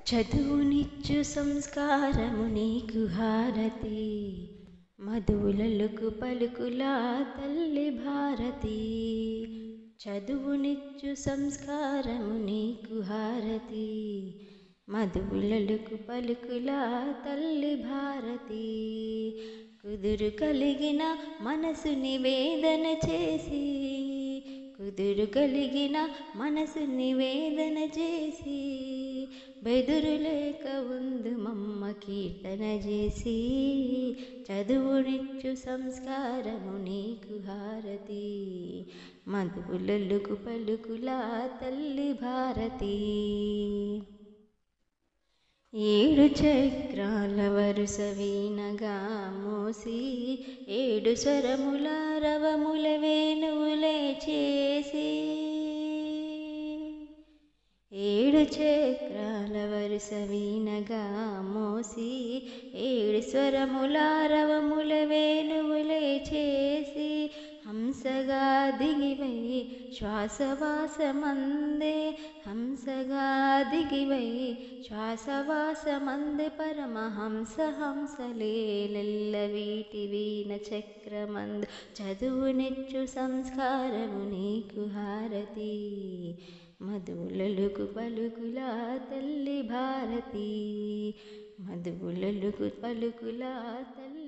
చదువునిచ్చు సంస్కారము నీకు హారతి మధువులకు పలుకులా తల్లి భారతి చదువునిచ్చు సంస్కారము నీకు హారతి మధువులకు పలుకులా తల్లి భారతి కుదురు కలిగిన మనసు నివేదన చేసి కుదురు కలిగిన మనసు నివేదన చేసి బెదురు లేక ఉంది మమ్మ కీర్తన చేసి చదువునిచ్చు సంస్కారము నీకు హారతి మధువులకు పలుకులా తల్లి భారతి ఏడు చక్రాల వరుస వీణగా మోసి ఏడు స్వరముల రవముల వేణువులే చేసి ఏడు చక్రాల వరుస వీణగా మోసి ఏడు స్వరముల రవముల వేణువులే చేసి హంసగా దిగివై శ్వాసవాసమందే హంసగా దిగివై శ్వాసవాసమందే పరమహంస హంసలేలెల్ల వీటి వీణ చక్రమందు చదువునిచ్చు సంస్కారము నీకు హారతి మధువులకు పలుకులా తల్లి భారతి మధువులకు పలుకులా తల్లి